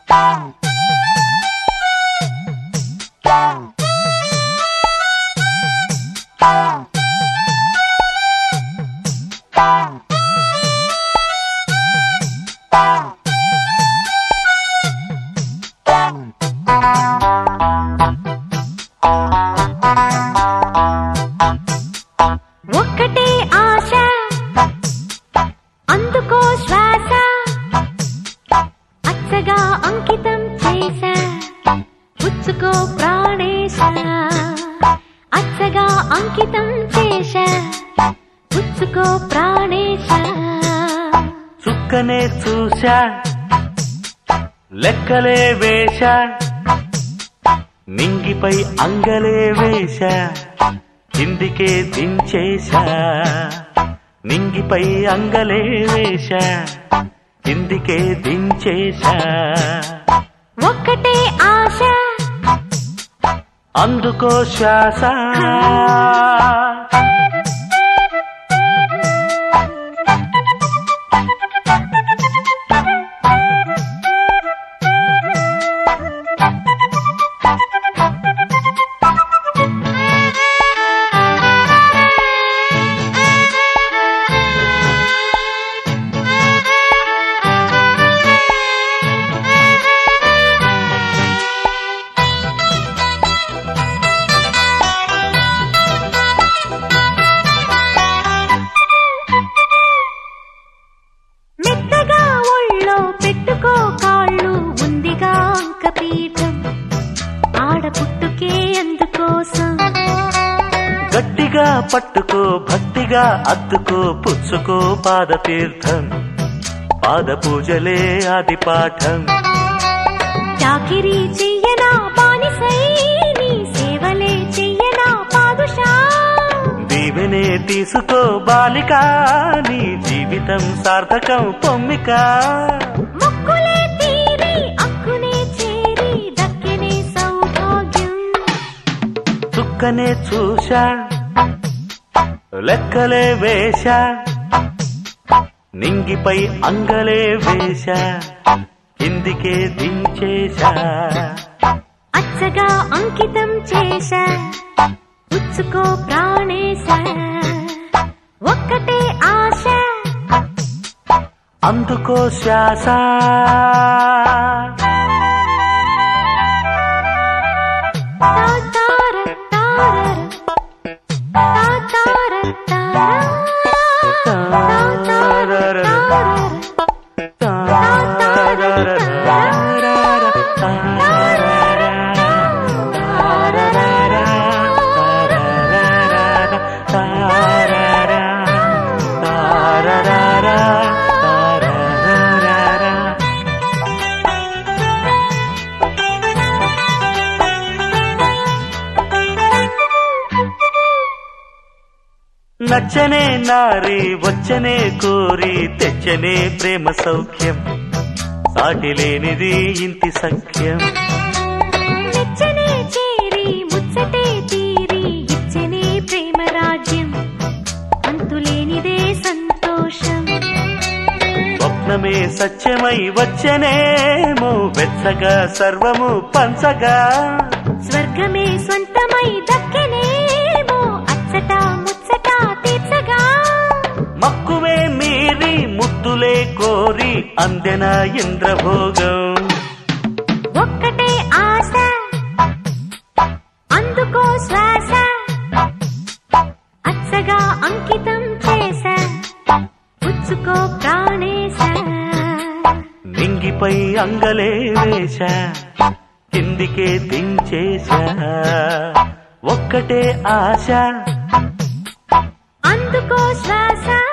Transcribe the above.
ఒక్కటే ఆశ అందుకో శ్వాస అచ్చగా అంకితం చేశా పుచ్చుకో ప్రాణేశ అచ్చగా అంకితం చేశా పుచ్చుకో ప్రాణేశ చుక్కనే చూశా లెక్కలే వేశా నింగిపై అంగలే వేశా కిందికే దించేశా నింగిపై అంగలే వేశా కిందికే దించేశా ఒక్కటే ఆశ అందుకో శ్వాస మెత్తగా ఒళ్ళో పెట్టుకో కాళ్ళు ఉందిగా అంకపీఠం ఆడ పుట్టుకే అందుకోసం గట్టిగా పట్టుకో భక్తిగా అద్దుకో పుచ్చుకో పాదతీర్థం పాద పూజలే ఆది పాఠం చాకిరీ చెయ్యనా బానిసై నీ సేవలే చెయ్యనా పాదుషా దీవెనే తీసుకో బాలిక నీ జీవితం సార్థకం పొమ్మిక మొక్కులే తీరి అక్కునే చేరి దక్కినే సౌభాగ్యం చుక్కనే చూశా లెక్కలే వేశా నింగిపై అంగలే వేశా కిందికే దించేశా అచ్చగా అంకితం చేశా పుచ్చుకో ప్రాణేశ ఒక్కటే ఆశ అందుకో శ్వాస తాతార తారర తాతార తార తాతార తారర నచ్చనే నారి వచ్చనే కోరి తెచ్చనే ప్రేమ సౌఖ్యం సాటి లేనిది ఇంటి సఖ్యం మెచ్చనే చేరి ముచ్చటే తీరి ఇచ్చనే ప్రేమ రాజ్యం అంతులేనిదే సంతోషం స్వప్నమే సత్యమై వచ్చనేమో వెచ్చగా సర్వము పంచగా స్వర్గమే సొంతమై దక్కెనేమో అచ్చట ముచ్చట తీర్చగా మక్కువే మీరి ముద్దులే కోరి అందెన ఇంద్రభోగం ఒక్కటే ఆశ అందుకో శ్వాస అచ్చగా అంకితం చేశా పుచ్చుకో ప్రాణేశ నింగిపై అంగలే వేశా కిందికే దించేశా ఒక్కటే ఆశ అందుకో శ్వాస